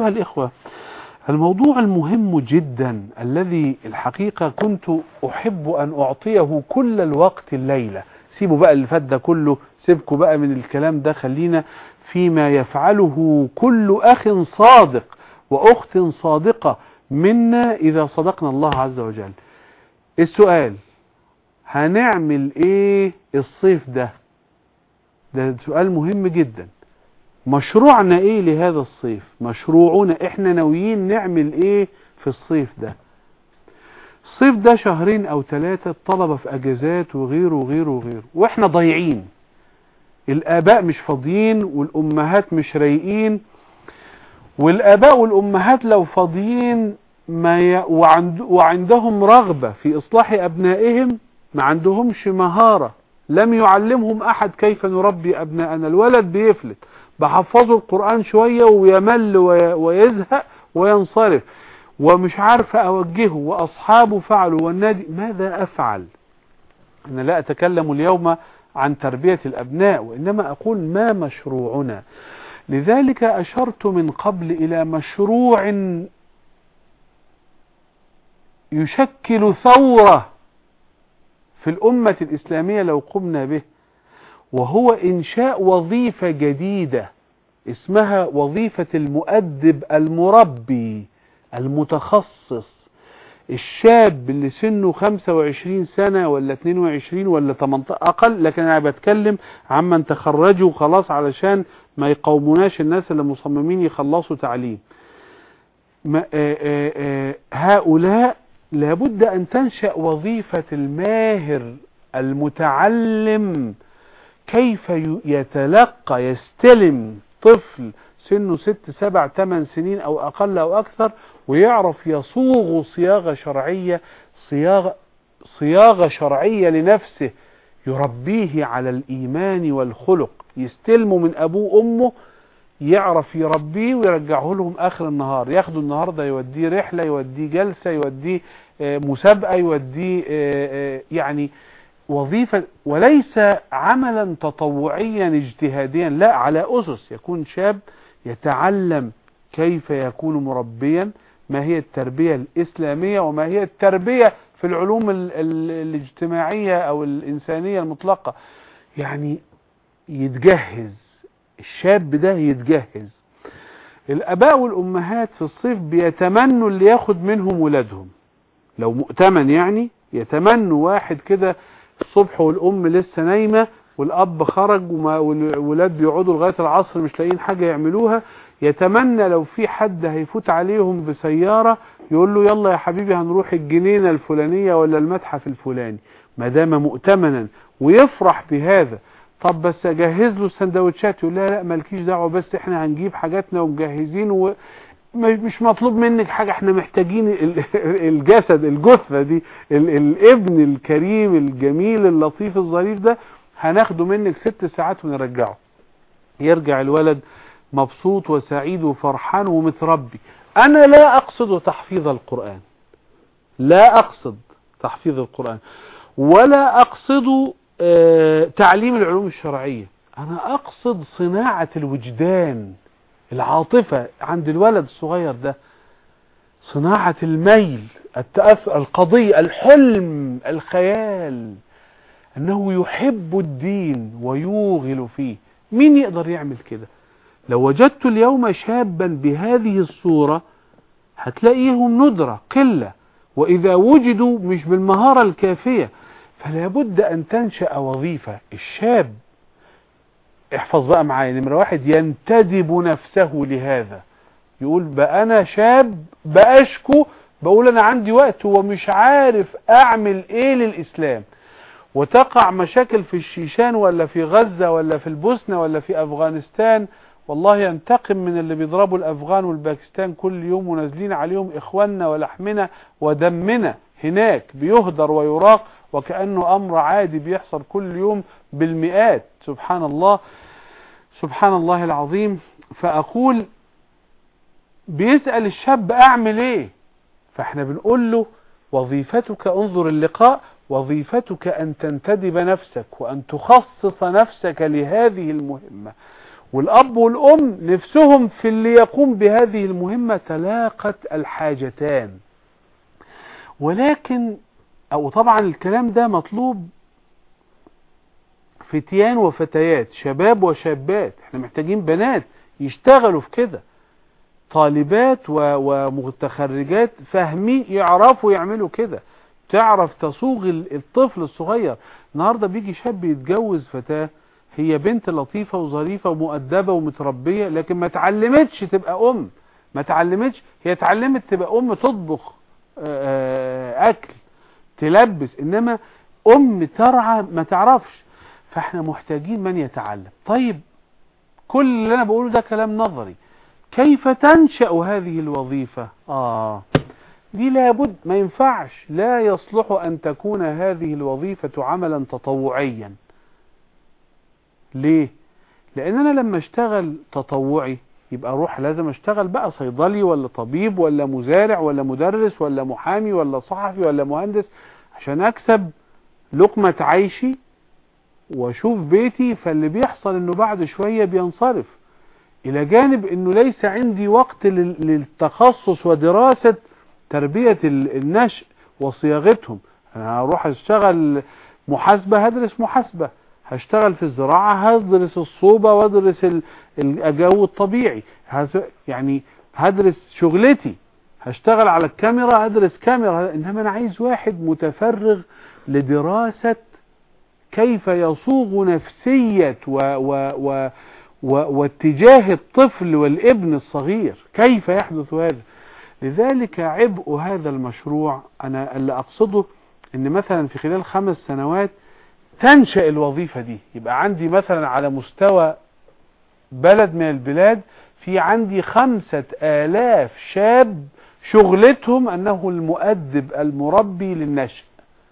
أيها الإخوة الموضوع المهم جدا الذي الحقيقة كنت أحب أن أعطيه كل الوقت الليلة سيبوا بقى اللي فات ده كله سيبكوا بقى من الكلام ده خلينا فيما يفعله كل أخ صادق وأخت صادقة منا إذا صدقنا الله عز وجل السؤال هنعمل ايه الصيف ده ده سؤال مهم جدا مشروعنا ايه لهذا الصيف مشروعنا احنا ناويين نعمل ايه في الصيف ده الصيف ده شهرين او ثلاثة الطلبة في اجازات وغيره وغيره وغيره واحنا ضايعين الاباء مش فاضيين والامهات مش رايقين والاباء والامهات لو فاضيين ما ي... وعند... وعندهم رغبة في اصلاح ابنائهم ما عندهمش مهارة لم يعلمهم احد كيف نربي ابناءنا الولد بيفلت بحفظه القرآن شوية ويمل ويزهق وينصرف ومش عارف اوجهه واصحابه فعلوا والنادي ماذا افعل انا لا اتكلم اليوم عن تربية الابناء وانما اقول ما مشروعنا لذلك اشرت من قبل الى مشروع يشكل ثورة في الأمة الإسلامية لو قمنا به وهو إنشاء وظيفة جديدة اسمها وظيفة المؤدب المربي المتخصص الشاب اللي سنه 25 سنة ولا 22 ولا 18 أقل لكن أنا بتكلم عمن تخرجوا خلاص علشان ما يقوموناش الناس اللي مصممين يخلصوا تعليم آآ آآ هؤلاء لابد أن تنشأ وظيفة الماهر المتعلم كيف يتلقى يستلم طفل سنه ست سبع ثمان سنين أو أقل أو أكثر ويعرف يصوغ صياغة شرعية صياغة, صياغة شرعية لنفسه يربيه على الإيمان والخلق يستلمه من أبوه وأمه يعرف يربيه ويرجعه لهم آخر النهار ياخده النهاردة يوديه رحلة يوديه جلسة يوديه مسابقة يوديه يعني وظيفة وليس عملا تطوعيا اجتهاديا لا على أسس يكون شاب يتعلم كيف يكون مربيا ما هي التربية الإسلامية وما هي التربية في العلوم ال ال الاجتماعية أو الإنسانية المطلقة يعني يتجهز الشاب ده يتجهز الآباء والأمهات في الصيف بيتمنوا اللي ياخد منهم ولادهم لو مؤتمن يعني يتمنوا واحد كده الصبح والأم لسه نايمة والأب خرج والولاد بيقعدوا لغاية العصر مش لاقيين حاجة يعملوها يتمنى لو في حد هيفوت عليهم بسيارة يقول له يلا يا حبيبي هنروح الجنينة الفلانية ولا المتحف الفلاني ما دام مؤتمنا ويفرح بهذا طب بس اجهز له السندوتشات يقول لا لا مالكيش دعوه بس احنا هنجيب حاجاتنا ومجهزين و مش مطلوب منك حاجة احنا محتاجين الجسد الجثة دي الابن الكريم الجميل اللطيف الظريف ده هناخده منك ست ساعات ونرجعه يرجع الولد مبسوط وسعيد وفرحان ومتربي انا لا اقصد تحفيظ القرآن لا اقصد تحفيظ القرآن ولا اقصد اه تعليم العلوم الشرعية انا اقصد صناعة الوجدان العاطفة عند الولد الصغير ده صناعة الميل التأثر القضية الحلم الخيال أنه يحب الدين ويوغل فيه مين يقدر يعمل كده لو وجدت اليوم شابا بهذه الصورة هتلاقيهم ندرة قلة وإذا وجدوا مش بالمهارة الكافية فلا بد أن تنشأ وظيفة الشاب احفظ بقى معايا نمرة واحد ينتدب نفسه لهذا يقول بقى انا شاب بأشكو بقول انا عندي وقت ومش عارف اعمل ايه للاسلام وتقع مشاكل في الشيشان ولا في غزة ولا في البوسنة ولا في افغانستان والله ينتقم من اللي بيضربوا الافغان والباكستان كل يوم ونازلين عليهم اخواننا ولحمنا ودمنا هناك بيهدر ويراق وكأنه امر عادي بيحصل كل يوم بالمئات سبحان الله سبحان الله العظيم فأقول بيسأل الشاب أعمل إيه فإحنا بنقول له وظيفتك انظر اللقاء وظيفتك أن تنتدب نفسك وأن تخصص نفسك لهذه المهمة والأب والأم نفسهم في اللي يقوم بهذه المهمة تلاقت الحاجتان ولكن أو طبعا الكلام ده مطلوب فتيان وفتيات شباب وشابات احنا محتاجين بنات يشتغلوا في كده طالبات ومتخرجات فاهمين يعرفوا يعملوا كده تعرف تصوغ الطفل الصغير النهارده بيجي شاب يتجوز فتاه هي بنت لطيفه وظريفه ومؤدبه ومتربيه لكن ما اتعلمتش تبقى ام ما اتعلمتش هي اتعلمت تبقى ام تطبخ اكل تلبس انما ام ترعى ما تعرفش فاحنا محتاجين من يتعلم طيب كل اللي انا بقوله ده كلام نظري كيف تنشأ هذه الوظيفة آه دي لابد ما ينفعش لا يصلح أن تكون هذه الوظيفة عملا تطوعيا ليه لأن أنا لما اشتغل تطوعي يبقى اروح لازم اشتغل بقى صيدلي ولا طبيب ولا مزارع ولا مدرس ولا محامي ولا صحفي ولا مهندس عشان اكسب لقمة عيشي واشوف بيتي فاللي بيحصل انه بعد شوية بينصرف الى جانب انه ليس عندي وقت للتخصص ودراسة تربية النشء وصياغتهم انا هروح اشتغل محاسبة هدرس محاسبة هشتغل في الزراعة هدرس الصوبة وادرس الجو الطبيعي يعني هدرس شغلتي هشتغل على الكاميرا هدرس كاميرا انما انا عايز واحد متفرغ لدراسة كيف يصوغ نفسية و و و واتجاه الطفل والابن الصغير كيف يحدث هذا لذلك عبء هذا المشروع أنا اللي أقصده أن مثلا في خلال خمس سنوات تنشأ الوظيفة دي يبقى عندي مثلا على مستوى بلد من البلاد في عندي خمسة آلاف شاب شغلتهم أنه المؤدب المربي للنشء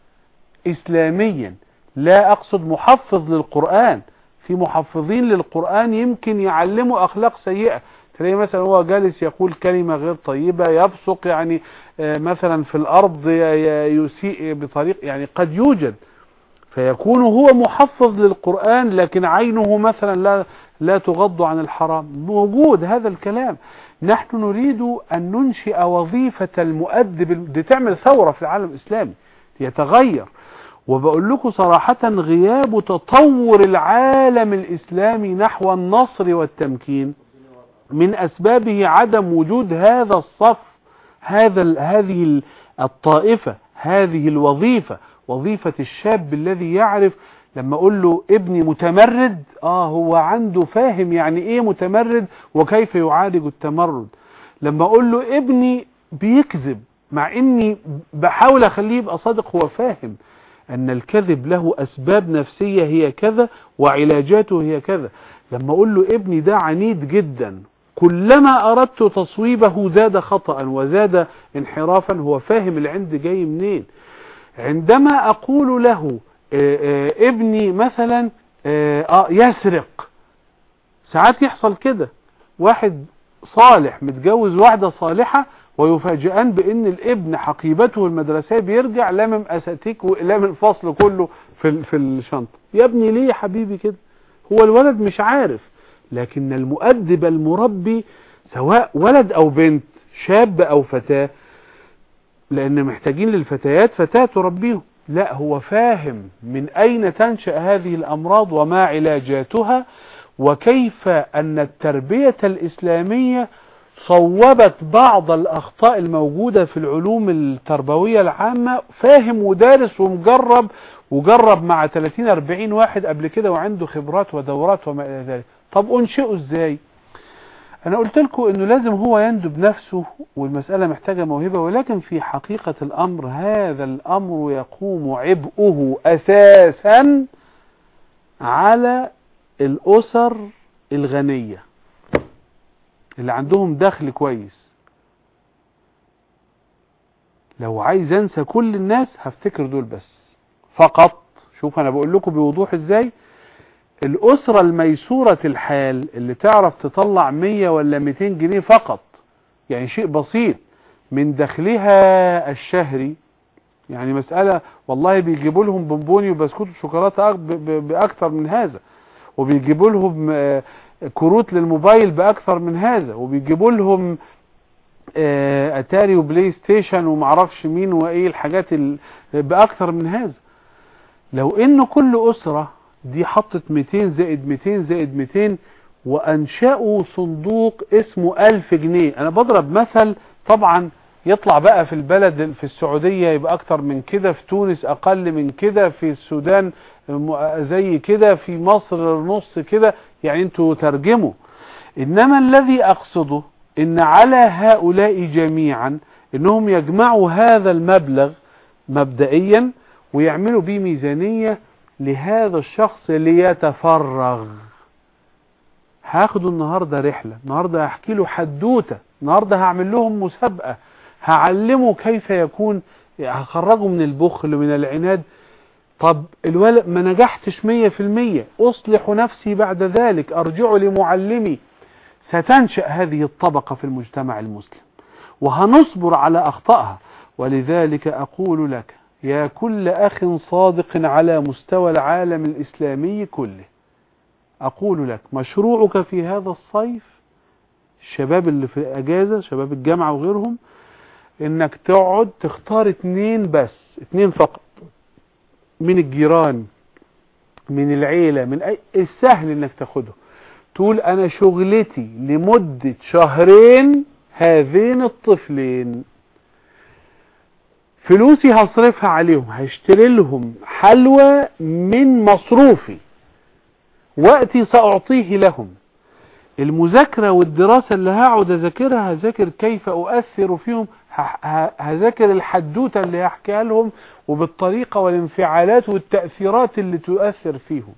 إسلاميا لا أقصد محفظ للقرآن في محفظين للقرآن يمكن يعلموا أخلاق سيئة تلاقي مثلا هو جالس يقول كلمة غير طيبة يبصق يعني مثلا في الأرض يسيء بطريق يعني قد يوجد فيكون هو محفظ للقرآن لكن عينه مثلا لا لا تغض عن الحرام موجود هذا الكلام نحن نريد أن ننشئ وظيفة المؤدب دي تعمل ثورة في العالم الإسلامي يتغير وبقول لكم صراحة غياب تطور العالم الإسلامي نحو النصر والتمكين من أسبابه عدم وجود هذا الصف هذا هذه الطائفة هذه الوظيفة وظيفة الشاب الذي يعرف لما اقول له ابني متمرد اه هو عنده فاهم يعني ايه متمرد وكيف يعالج التمرد لما اقول له ابني بيكذب مع اني بحاول اخليه يبقى صادق هو فاهم ان الكذب له اسباب نفسية هي كذا وعلاجاته هي كذا لما اقول له ابني ده عنيد جدا كلما اردت تصويبه زاد خطأ وزاد انحرافا هو فاهم العند جاي منين عندما اقول له آآ آآ ابني مثلا آه يسرق ساعات يحصل كده واحد صالح متجوز واحدة صالحة ويفاجئان بان الابن حقيبته المدرسية بيرجع لامم اساتيك ولام الفصل كله في في الشنطة يا ابني ليه يا حبيبي كده هو الولد مش عارف لكن المؤدب المربي سواء ولد او بنت شاب او فتاة لان محتاجين للفتيات فتاة تربيهم لا هو فاهم من اين تنشأ هذه الامراض وما علاجاتها وكيف ان التربية الاسلامية صوبت بعض الاخطاء الموجودة في العلوم التربوية العامة فاهم ودارس ومجرب وجرب مع 30 40 واحد قبل كده وعنده خبرات ودورات وما الى ذلك طب انشئه ازاي انا قلت لكم انه لازم هو يندب نفسه والمسألة محتاجة موهبة ولكن في حقيقة الامر هذا الامر يقوم عبئه اساسا على الاسر الغنية اللي عندهم دخل كويس لو عايز انسى كل الناس هفتكر دول بس فقط شوف انا بقول لكم بوضوح ازاي الأسرة الميسورة الحال اللي تعرف تطلع 100 ولا 200 جنيه فقط يعني شيء بسيط من دخلها الشهري يعني مسألة والله بيجيبوا لهم بونبوني وبسكوت وشوكولاتة بأكتر من هذا وبيجيبوا لهم كروت للموبايل باكثر من هذا وبيجيبوا لهم آه، اتاري وبلاي ستيشن ومعرفش مين وايه الحاجات باكثر من هذا لو ان كل اسرة دي حطت 200 زائد 200 زائد 200 وانشأوا صندوق اسمه 1000 جنيه انا بضرب مثل طبعا يطلع بقى في البلد في السعودية يبقى اكتر من كده في تونس اقل من كده في السودان زي كده في مصر نص كده يعني انتوا ترجموا انما الذي اقصده ان على هؤلاء جميعا انهم يجمعوا هذا المبلغ مبدئيا ويعملوا به ميزانية لهذا الشخص ليتفرغ هاخده النهاردة رحلة النهاردة هحكي له حدوتة النهاردة هعمل لهم مسابقة هعلمه كيف يكون هخرجه من البخل من العناد طب الولد ما نجحتش مية في المية اصلح نفسي بعد ذلك ارجع لمعلمي ستنشأ هذه الطبقة في المجتمع المسلم وهنصبر على اخطائها ولذلك اقول لك يا كل اخ صادق على مستوى العالم الاسلامي كله اقول لك مشروعك في هذا الصيف الشباب اللي في الاجازة شباب الجامعة وغيرهم انك تقعد تختار اتنين بس اتنين فقط من الجيران من العيلة من أي السهل انك تاخده تقول انا شغلتي لمدة شهرين هذين الطفلين فلوسي هصرفها عليهم هشتري لهم حلوى من مصروفي وقتي سأعطيه لهم المذاكرة والدراسة اللي هقعد اذاكرها هذاكر كيف اؤثر فيهم هذاكر الحدوتة اللي هحكيها لهم وبالطريقة والانفعالات والتأثيرات اللي تؤثر فيهم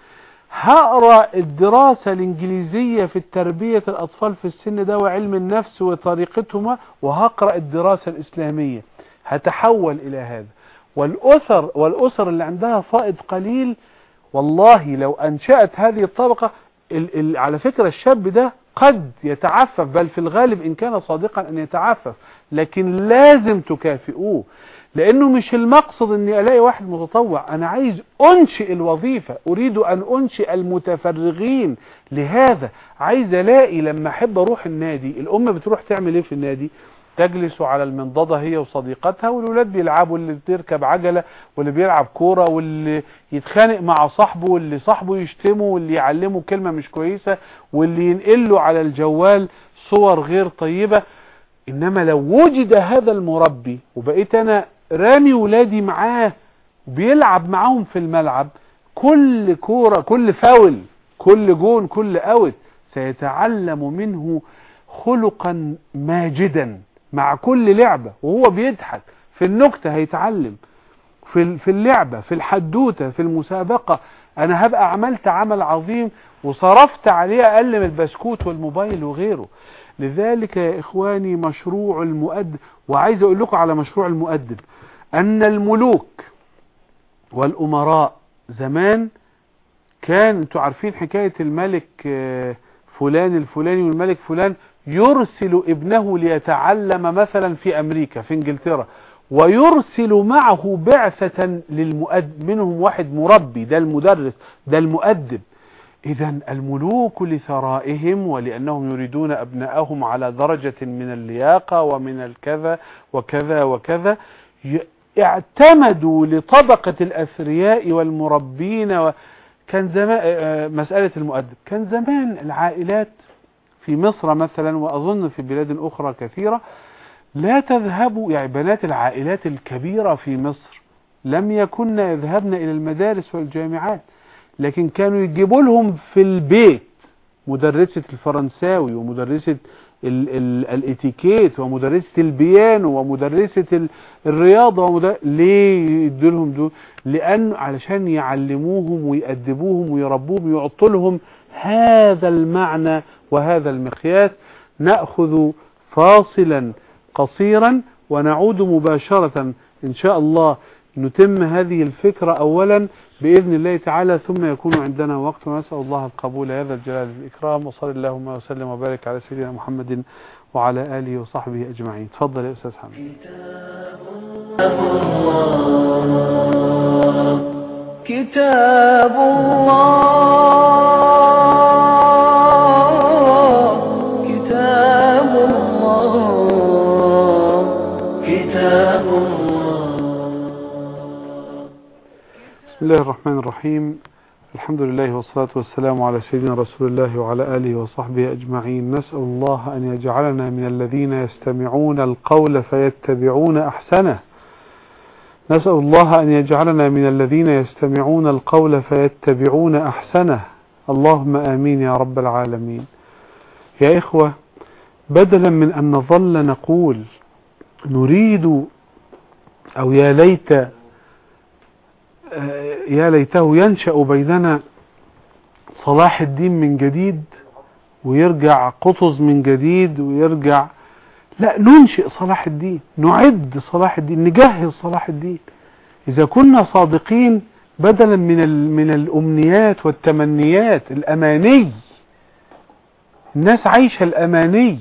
هقرأ الدراسة الانجليزية في التربية الاطفال في السن ده وعلم النفس وطريقتهما وهقرأ الدراسة الاسلامية هتحول الى هذا والاسر والاسر اللي عندها فائض قليل والله لو انشأت هذه الطبقة ال ال على فكرة الشاب ده قد يتعفف بل في الغالب ان كان صادقا ان يتعفف لكن لازم تكافئوه لانه مش المقصد اني الاقي واحد متطوع انا عايز انشئ الوظيفة اريد ان انشئ المتفرغين لهذا عايز الاقي لما احب اروح النادي الام بتروح تعمل ايه في النادي تجلس على المنضدة هي وصديقتها والولاد بيلعبوا اللي بتركب عجلة واللي بيلعب كورة واللي يتخانق مع صاحبه واللي صاحبه يشتمه واللي يعلمه كلمة مش كويسة واللي ينقله على الجوال صور غير طيبة انما لو وجد هذا المربي وبقيت انا رامي ولادي معاه بيلعب معاهم في الملعب كل كورة كل فاول كل جون كل اوت سيتعلم منه خلقا ماجدا مع كل لعبة وهو بيضحك في النكتة هيتعلم في في اللعبة في الحدوتة في المسابقة انا هبقى عملت عمل عظيم وصرفت عليه اقل من البسكوت والموبايل وغيره لذلك يا اخواني مشروع المؤدب وعايز اقول لكم على مشروع المؤدب ان الملوك والامراء زمان كان انتوا عارفين حكاية الملك آه، فلان الفلاني والملك فلان يرسل ابنه ليتعلم مثلا في امريكا في انجلترا ويرسل معه بعثة للمؤدب منهم واحد مربي ده المدرس ده المؤدب اذا الملوك لثرائهم ولانهم يريدون ابنائهم على درجة من اللياقة ومن الكذا وكذا وكذا اعتمدوا لطبقة الاثرياء والمربين و... كان زمان آه، آه، مسألة المؤدب كان زمان العائلات في مصر مثلا وأظن في بلاد أخرى كثيرة لا تذهب يعني بنات العائلات الكبيرة في مصر لم يكن يذهبن إلى المدارس والجامعات لكن كانوا يجيبوا لهم في البيت مدرسة الفرنساوي ومدرسة الاتيكيت ومدرسة البيانو ومدرسة الرياضة ومدر... ليه يدوا لهم دول لأن علشان يعلموهم ويأدبوهم ويربوهم ويعطوا لهم هذا المعنى وهذا المقياس نأخذ فاصلا قصيرا ونعود مباشرة إن شاء الله نتم هذه الفكرة أولا بإذن الله تعالى ثم يكون عندنا وقت ونسأل الله القبول هذا الجلال الإكرام وصل اللهم وسلم وبارك على سيدنا محمد وعلى آله وصحبه أجمعين تفضل يا أستاذ حمد كتاب الله الله الرحمن الرحيم الحمد لله والصلاة والسلام على سيدنا رسول الله وعلى آله وصحبه أجمعين نسأل الله أن يجعلنا من الذين يستمعون القول فيتبعون أحسنه نسأل الله أن يجعلنا من الذين يستمعون القول فيتبعون أحسنه اللهم آمين يا رب العالمين يا إخوة بدلا من أن نظل نقول نريد أو يا ليت يا ليته ينشأ بيننا صلاح الدين من جديد ويرجع قطز من جديد ويرجع لا ننشئ صلاح الدين نعد صلاح الدين نجهز صلاح الدين إذا كنا صادقين بدلا من من الأمنيات والتمنيات الأماني الناس عايشة الأماني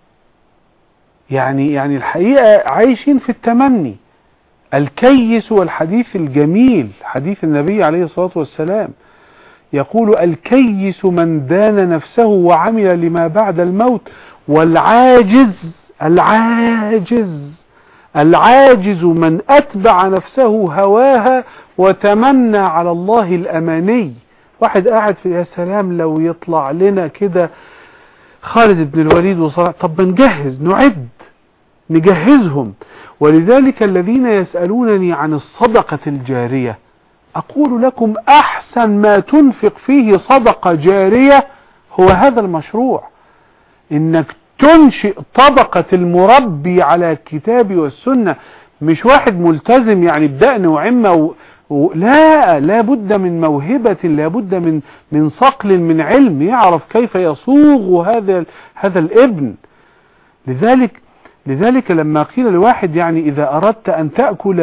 يعني يعني الحقيقة عايشين في التمني الكيس والحديث الجميل حديث النبي عليه الصلاة والسلام يقول الكيس من دان نفسه وعمل لما بعد الموت والعاجز العاجز العاجز من أتبع نفسه هواها وتمنى على الله الأماني واحد قاعد في يا سلام لو يطلع لنا كده خالد بن الوليد وصلاح طب نجهز نعد نجهزهم ولذلك الذين يسألونني عن الصدقة الجارية أقول لكم أحسن ما تنفق فيه صدقة جارية هو هذا المشروع إنك تنشئ طبقة المربي على الكتاب والسنة مش واحد ملتزم يعني بدقن وعمة و... و... لا لا بد من موهبة لا بد من من صقل من علم يعرف كيف يصوغ هذا هذا الابن لذلك لذلك لما قيل لواحد يعني إذا أردت أن تأكل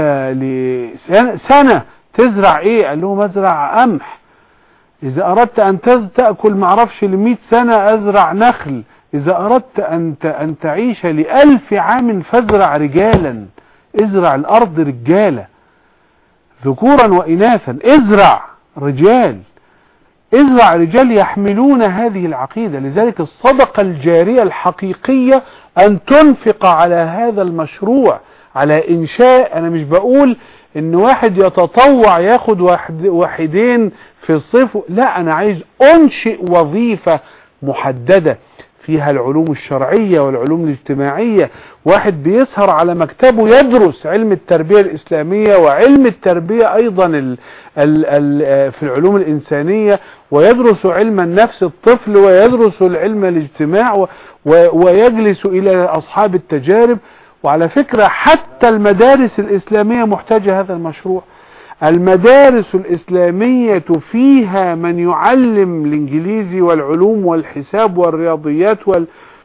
لسنة تزرع إيه قال له مزرع قمح إذا أردت أن تأكل معرفش لمئة سنة أزرع نخل إذا أردت أن أن تعيش لألف عام فازرع رجالا ازرع الأرض رجالة ذكورا وإناثا ازرع رجال ازرع رجال يحملون هذه العقيدة لذلك الصدقة الجارية الحقيقية أن تنفق على هذا المشروع على إنشاء أنا مش بقول إن واحد يتطوع ياخد واحد واحدين في الصيف لا أنا عايز أنشئ وظيفة محددة فيها العلوم الشرعية والعلوم الاجتماعية واحد بيسهر على مكتبه يدرس علم التربية الإسلامية وعلم التربية أيضا ال ال ال في العلوم الإنسانية ويدرس علم النفس الطفل ويدرس العلم الاجتماع ويجلس إلى أصحاب التجارب وعلى فكرة حتى المدارس الإسلامية محتاجة هذا المشروع المدارس الإسلامية فيها من يعلم الإنجليزي والعلوم والحساب والرياضيات وال...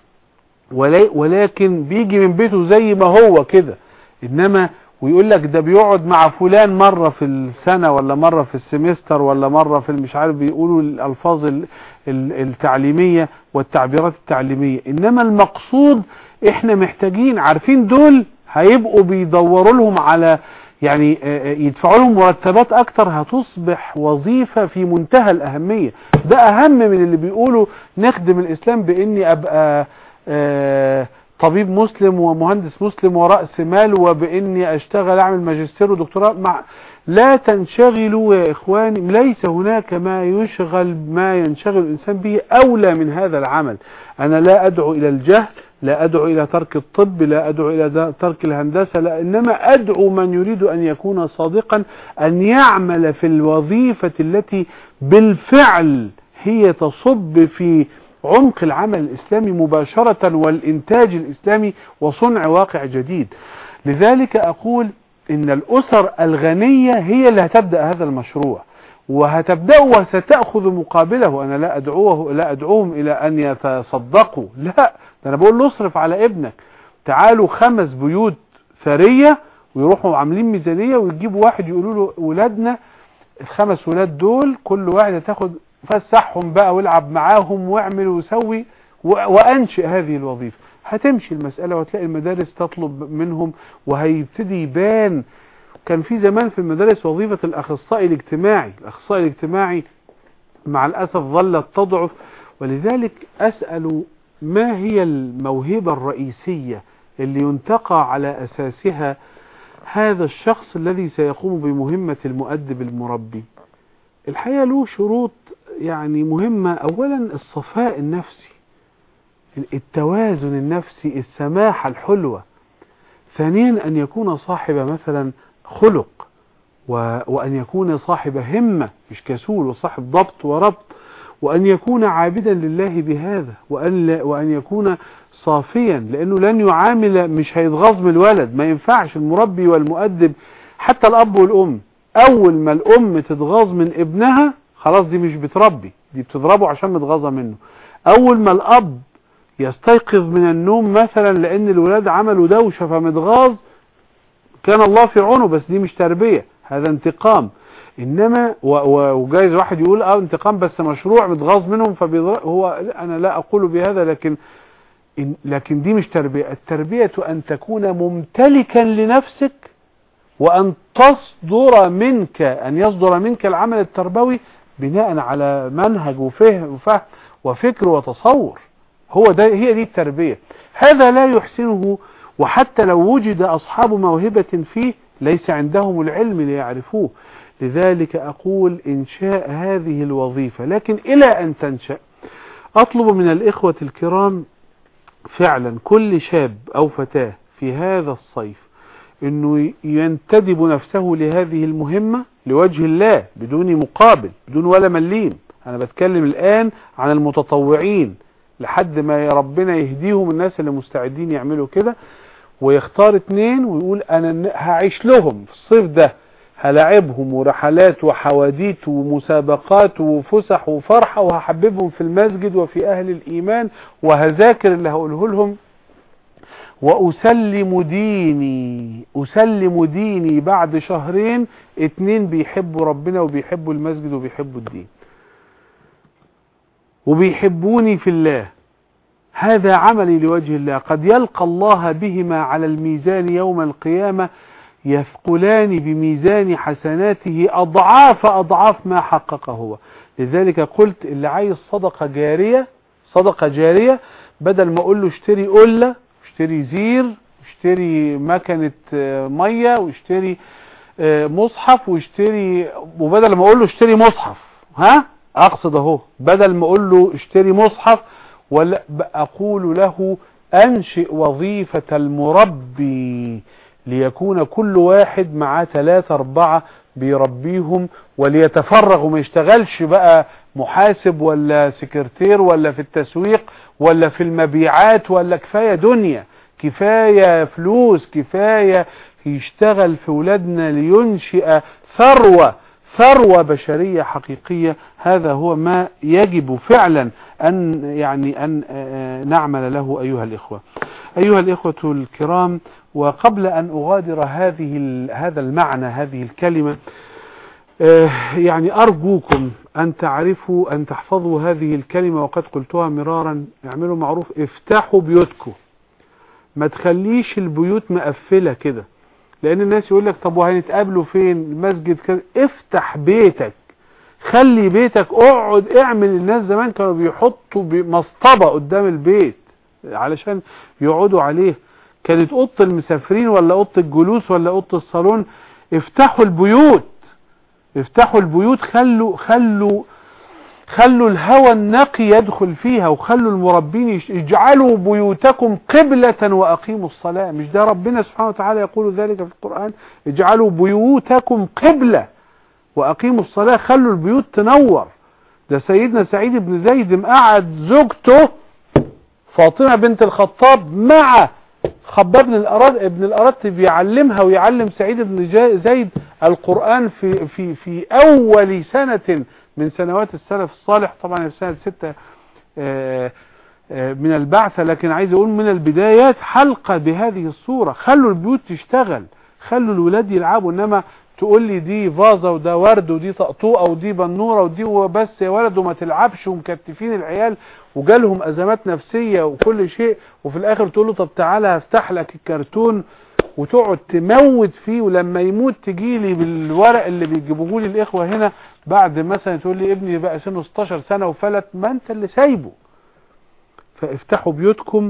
ولكن بيجي من بيته زي ما هو كده إنما ويقول لك ده بيقعد مع فلان مرة في السنة ولا مرة في السمستر ولا مرة في مش عارف بيقولوا الألفاظ التعليمية والتعبيرات التعليمية إنما المقصود إحنا محتاجين عارفين دول هيبقوا بيدوروا لهم على يعني يدفعوا لهم مرتبات اكتر هتصبح وظيفة في منتهى الاهمية ده اهم من اللي بيقولوا نخدم الاسلام باني ابقى طبيب مسلم ومهندس مسلم ورأس مال وباني اشتغل اعمل ماجستير ودكتوراه مع لا تنشغلوا يا اخواني ليس هناك ما يشغل ما ينشغل الانسان به اولى من هذا العمل انا لا ادعو الى الجهل لا أدعو إلى ترك الطب لا أدعو إلى ترك الهندسة لا إنما أدعو من يريد أن يكون صادقا أن يعمل في الوظيفة التي بالفعل هي تصب في عمق العمل الإسلامي مباشرة والإنتاج الإسلامي وصنع واقع جديد لذلك أقول إن الأسر الغنية هي اللي هتبدأ هذا المشروع وهتبدأ وستأخذ مقابله أنا لا أدعوه لا أدعوهم إلى أن يتصدقوا لا ده أنا بقول له اصرف على ابنك تعالوا خمس بيوت ثرية ويروحوا عاملين ميزانية ويجيبوا واحد يقولوا له ولادنا الخمس ولاد دول كل واحد هتاخد فسحهم بقى والعب معاهم واعمل وسوي وأنشئ هذه الوظيفة هتمشي المسألة وتلاقي المدارس تطلب منهم وهيبتدي يبان كان في زمان في المدارس وظيفة الأخصائي الاجتماعي الأخصائي الاجتماعي مع الأسف ظلت تضعف ولذلك أسأل ما هي الموهبة الرئيسية اللي ينتقى على أساسها هذا الشخص الذي سيقوم بمهمة المؤدب المربي الحقيقة له شروط يعني مهمة أولا الصفاء النفسي التوازن النفسي السماحة الحلوة ثانيا أن يكون صاحب مثلا خلق وأن يكون صاحب همة مش كسول وصاحب ضبط وربط وأن يكون عابدا لله بهذا وأن, وأن يكون صافيا لأنه لن يعامل مش هيتغاظ من الولد ما ينفعش المربي والمؤدب حتى الأب والأم أول ما الأم تتغاظ من ابنها خلاص دي مش بتربي دي بتضربه عشان متغاظة منه أول ما الأب يستيقظ من النوم مثلا لأن الولاد عملوا دوشة فمتغاظ كان الله في عونه بس دي مش تربية هذا انتقام انما وجايز واحد يقول اه انتقام بس مشروع متغاظ منهم فبيضرب هو انا لا اقول بهذا لكن لكن دي مش تربية التربية ان تكون ممتلكا لنفسك وان تصدر منك ان يصدر منك العمل التربوي بناء على منهج وفهم وفهم وفكر وتصور هو ده هي دي التربية هذا لا يحسنه وحتى لو وجد اصحاب موهبة فيه ليس عندهم العلم ليعرفوه لذلك أقول إنشاء هذه الوظيفة لكن إلى أن تنشأ أطلب من الإخوة الكرام فعلا كل شاب أو فتاة في هذا الصيف أنه ينتدب نفسه لهذه المهمة لوجه الله بدون مقابل بدون ولا مليم أنا بتكلم الآن عن المتطوعين لحد ما ربنا يهديهم الناس اللي مستعدين يعملوا كده ويختار اتنين ويقول أنا هعيش لهم في الصيف ده هلاعبهم ورحلات وحواديت ومسابقات وفسح وفرحة وهحببهم في المسجد وفي أهل الإيمان وهذاكر اللي هقوله لهم وأسلم ديني أسلم ديني بعد شهرين اتنين بيحبوا ربنا وبيحبوا المسجد وبيحبوا الدين وبيحبوني في الله هذا عملي لوجه الله قد يلقى الله بهما على الميزان يوم القيامة يثقلان بميزان حسناته أضعاف أضعاف ما حقق هو لذلك قلت اللي عايز صدقة جارية صدقة جارية بدل ما أقول له اشتري قلة اشتري زير اشتري مكنة مية واشتري مصحف واشتري وبدل ما أقول له اشتري مصحف ها أقصد اهو بدل ما أقول له اشتري مصحف ولا أقول له أنشئ وظيفة المربي ليكون كل واحد معاه ثلاثة أربعة بيربيهم وليتفرغ وما يشتغلش بقى محاسب ولا سكرتير ولا في التسويق ولا في المبيعات ولا كفاية دنيا كفاية فلوس كفاية يشتغل في ولادنا لينشئ ثروة ثروة بشرية حقيقية هذا هو ما يجب فعلا أن يعني أن نعمل له أيها الإخوة أيها الإخوة الكرام وقبل أن أغادر هذه هذا المعنى هذه الكلمة يعني أرجوكم أن تعرفوا أن تحفظوا هذه الكلمة وقد قلتها مرارا اعملوا معروف افتحوا بيوتكم ما تخليش البيوت مقفلة كده لأن الناس يقول لك طب وهنتقابلوا فين المسجد كده افتح بيتك خلي بيتك اقعد اعمل الناس زمان كانوا بيحطوا مصطبة قدام البيت علشان يقعدوا عليه كانت اوضه المسافرين ولا اوضه الجلوس ولا اوضه الصالون افتحوا البيوت افتحوا البيوت خلوا خلوا خلوا الهوى النقي يدخل فيها وخلوا المربين اجعلوا بيوتكم قبلة واقيموا الصلاة مش ده ربنا سبحانه وتعالى يقول ذلك في القرآن اجعلوا بيوتكم قبلة واقيموا الصلاة خلوا البيوت تنور ده سيدنا سعيد بن زيد مقعد زوجته فاطمة بنت الخطاب مع خباب بن الأراد ابن الأراد بيعلمها ويعلم سعيد بن زيد القرآن في في في أول سنة من سنوات السلف الصالح طبعا السنة ستة من البعثة لكن عايز أقول من البدايات حلقة بهذه الصورة خلوا البيوت تشتغل خلوا الولاد يلعبوا إنما تقول لي دي فازة وده ورد ودي طقطوقة ودي بنورة ودي وبس يا ولد وما تلعبش ومكتفين العيال وجالهم ازمات نفسية وكل شيء وفي الاخر تقول له طب تعالى هفتح لك الكرتون وتقعد تموت فيه ولما يموت تجي لي بالورق اللي بيجيبوه لي الاخوة هنا بعد مثلا تقول لي ابني بقى سنه 16 سنة وفلت ما انت اللي سايبه فافتحوا بيوتكم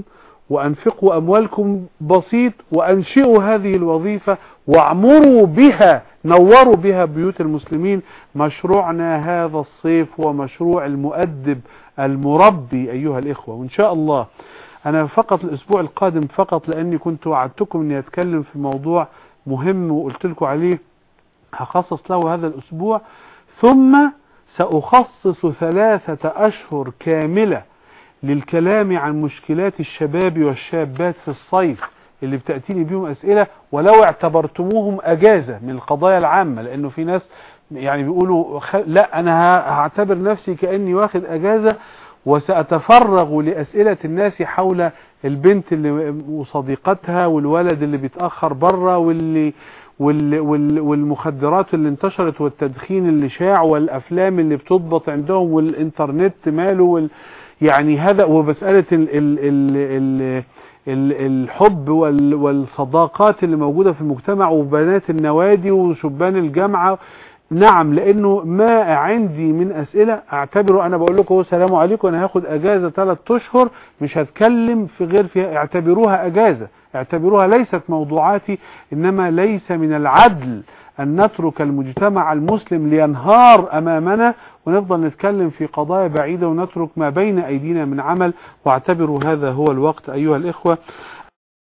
وأنفقوا أموالكم بسيط وأنشئوا هذه الوظيفة واعمروا بها نوروا بها بيوت المسلمين مشروعنا هذا الصيف هو مشروع المؤدب المربي أيها الإخوة وإن شاء الله أنا فقط الأسبوع القادم فقط لأني كنت وعدتكم أني أتكلم في موضوع مهم وقلت لكم عليه هخصص له هذا الأسبوع ثم سأخصص ثلاثة أشهر كاملة للكلام عن مشكلات الشباب والشابات في الصيف اللي بتأتيني بيهم أسئلة ولو اعتبرتموهم أجازة من القضايا العامة لأنه في ناس يعني بيقولوا خ... لا أنا هعتبر نفسي كأني واخد أجازة وسأتفرغ لأسئلة الناس حول البنت اللي وصديقتها والولد اللي بيتأخر بره واللي وال وال والمخدرات اللي انتشرت والتدخين اللي شاع والافلام اللي بتضبط عندهم والانترنت ماله وال يعني هذا ومسألة ال ال ال ال ال الحب وال والصداقات اللي موجودة في المجتمع وبنات النوادي وشبان الجامعة نعم لانه ما عندي من اسئلة اعتبره انا بقول لكم السلام عليكم انا هاخد اجازة ثلاث اشهر مش هتكلم في غير فيها اعتبروها اجازة اعتبروها ليست موضوعاتي انما ليس من العدل ان نترك المجتمع المسلم لينهار امامنا ونفضل نتكلم في قضايا بعيدة ونترك ما بين ايدينا من عمل واعتبروا هذا هو الوقت ايها الاخوة